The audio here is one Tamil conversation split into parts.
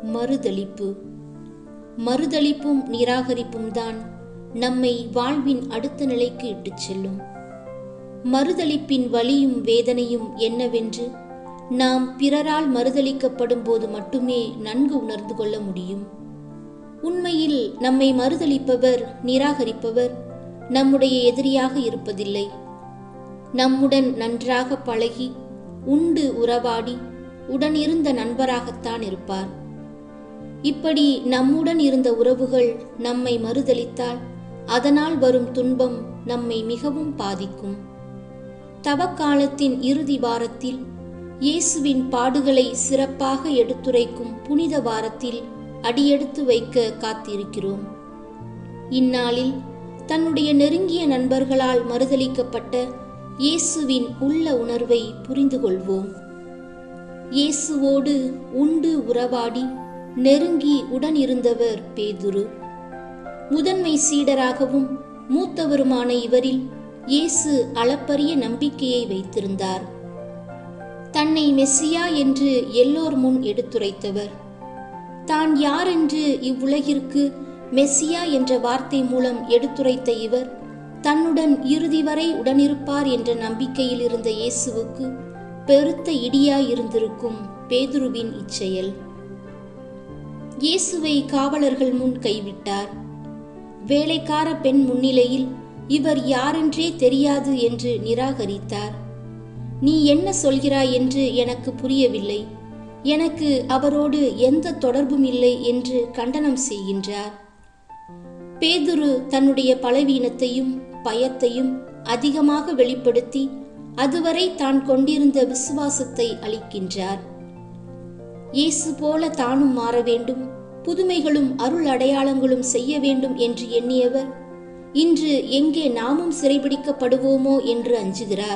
மறுதலிப்பு மறுதலிப்பும் நிராகரிப்பும் தான் நம்மை வாழ்வின் அடுத்த நிலைக்கு இட்டுச் செல்லும் மறுதலிப்பின் வலியும் வேதனையும் என்னவென்று நாம் பிறரால் மறுதலிக்கப்படும் போது மட்டுமே நன்கு உணர்ந்து கொள்ள முடியும் உண்மையில் நம்மை மறுதலிப்பவர் நிராகரிப்பவர் நம்முடைய எதிரியாக இருப்பதில்லை நம்முடன் நன்றாக பழகி உண்டு உறவாடி உடனிருந்த நண்பராகத்தான் இருப்பார் இப்படி நம்முடன் இருந்த உறவுகள் நம்மை மறுதலித்தால் அதனால் வரும் துன்பம் நம்மை மிகவும் பாதிக்கும் தவக்காலத்தின் இறுதி வாரத்தில் இயேசுவின் பாடுகளை சிறப்பாக எடுத்துரைக்கும் புனித வாரத்தில் அடியெடுத்து வைக்க காத்திருக்கிறோம் இந்நாளில் தன்னுடைய நெருங்கிய நண்பர்களால் மறுதலிக்கப்பட்ட இயேசுவின் உள்ள உணர்வை புரிந்து கொள்வோம் இயேசுவோடு உண்டு உறவாடி நெருங்கி உடன் இருந்தவர் பேதுரு முதன்மை சீடராகவும் மூத்தவருமான இவரில் இயேசு அளப்பரிய நம்பிக்கையை வைத்திருந்தார் தன்னை மெஸ்ஸியா என்று எல்லோர் முன் எடுத்துரைத்தவர் தான் யாரென்று இவ்வுலகிற்கு மெஸ்ஸியா என்ற வார்த்தை மூலம் எடுத்துரைத்த இவர் தன்னுடன் இறுதி வரை உடனிருப்பார் என்ற நம்பிக்கையில் இருந்த இயேசுவுக்கு பெருத்த இடியாய் இருந்திருக்கும் பேதுருவின் இச்செயல் இயேசுவை காவலர்கள் முன் கைவிட்டார் வேலைக்கார பெண் முன்னிலையில் இவர் யாரென்றே தெரியாது என்று நிராகரித்தார் நீ என்ன சொல்கிறாய் என்று எனக்கு புரியவில்லை எனக்கு அவரோடு எந்த தொடர்பும் இல்லை என்று கண்டனம் செய்கின்றார் பேதுரு தன்னுடைய பலவீனத்தையும் பயத்தையும் அதிகமாக வெளிப்படுத்தி அதுவரை தான் கொண்டிருந்த விசுவாசத்தை அளிக்கின்றார் இயேசு போல தானும் மாற வேண்டும் புதுமைகளும் அருள் அடையாளங்களும் செய்ய வேண்டும் என்று எண்ணியவர் இன்று எங்கே நாமும் சிறைபிடிக்கப்படுவோமோ என்று அஞ்சுகிறார்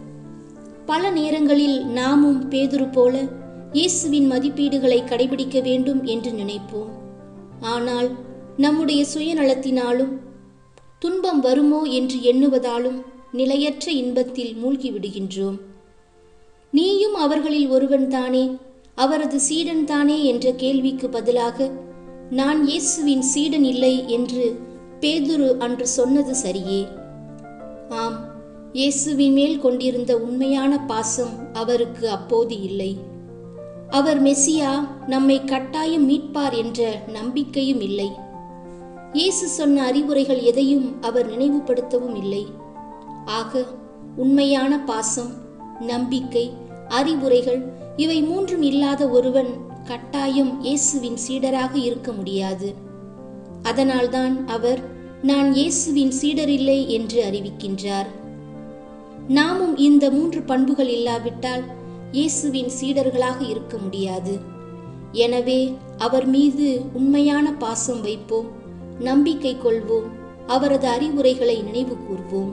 பல நேரங்களில் நாமும் பேதுரு போல இயேசுவின் மதிப்பீடுகளை கடைபிடிக்க வேண்டும் என்று நினைப்போம் ஆனால் நம்முடைய சுயநலத்தினாலும் துன்பம் வருமோ என்று எண்ணுவதாலும் நிலையற்ற இன்பத்தில் மூழ்கி விடுகின்றோம் நீயும் அவர்களில் ஒருவன்தானே அவரது சீடன் தானே என்ற கேள்விக்கு பதிலாக நான் இயேசுவின் சீடன் இல்லை என்று பேதுரு அன்று சொன்னது சரியே ஆம் இயேசுவின் மேல் கொண்டிருந்த உண்மையான பாசம் அவருக்கு அப்போது இல்லை அவர் மெசியா நம்மை கட்டாயம் மீட்பார் என்ற நம்பிக்கையும் இல்லை இயேசு சொன்ன அறிவுரைகள் எதையும் அவர் நினைவுபடுத்தவும் இல்லை ஆக உண்மையான பாசம் நம்பிக்கை அறிவுரைகள் இவை மூன்றும் இல்லாத ஒருவன் கட்டாயம் இயேசுவின் சீடராக இருக்க முடியாது அதனால்தான் அவர் நான் இயேசுவின் சீடரில்லை என்று அறிவிக்கின்றார் நாமும் இந்த மூன்று பண்புகள் இல்லாவிட்டால் இயேசுவின் சீடர்களாக இருக்க முடியாது எனவே அவர் மீது உண்மையான பாசம் வைப்போம் நம்பிக்கை கொள்வோம் அவரது அறிவுரைகளை நினைவு கூர்வோம்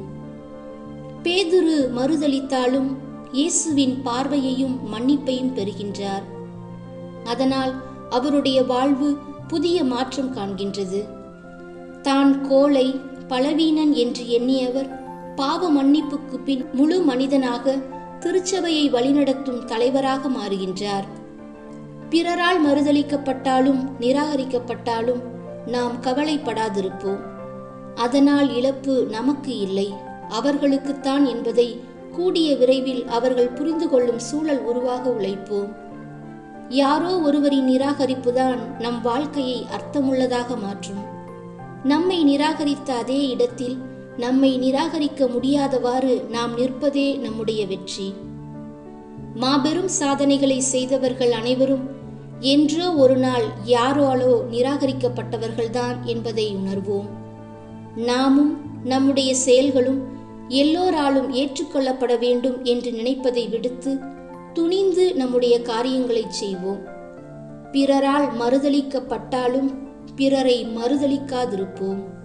பேதுரு மறுதளித்தாலும் இயேசுவின் பார்வையையும் மன்னிப்பையும் பெறுகின்றார் அதனால் அவருடைய வாழ்வு புதிய மாற்றம் காண்கின்றது தான் கோழை பலவீனன் என்று எண்ணியவர் பாவ மன்னிப்புக்கு பின் முழு மனிதனாக திருச்சபையை வழிநடத்தும் தலைவராக மாறுகின்றார் பிறரால் மறுதளிக்கப்பட்டாலும் நிராகரிக்கப்பட்டாலும் நாம் கவலைப்படாதிருப்போம் அதனால் இழப்பு நமக்கு இல்லை அவர்களுக்குத்தான் என்பதை கூடிய விரைவில் அவர்கள் புரிந்து கொள்ளும் சூழல் உருவாக உழைப்போம் யாரோ ஒருவரின் நிராகரிப்புதான் நம் வாழ்க்கையை அர்த்தமுள்ளதாக மாற்றும் நம்மை நிராகரித்த அதே இடத்தில் நம்மை நிராகரிக்க முடியாதவாறு நாம் நிற்பதே நம்முடைய வெற்றி மாபெரும் சாதனைகளை செய்தவர்கள் அனைவரும் என்றோ ஒரு நாள் யாராலோ நிராகரிக்கப்பட்டவர்கள்தான் என்பதை உணர்வோம் நாமும் நம்முடைய செயல்களும் எல்லோராலும் ஏற்றுக்கொள்ளப்பட வேண்டும் என்று நினைப்பதை விடுத்து துணிந்து நம்முடைய காரியங்களை செய்வோம் பிறரால் மறுதளிக்கப்பட்டாலும் பிறரை மறுதளிக்காதிருப்போம்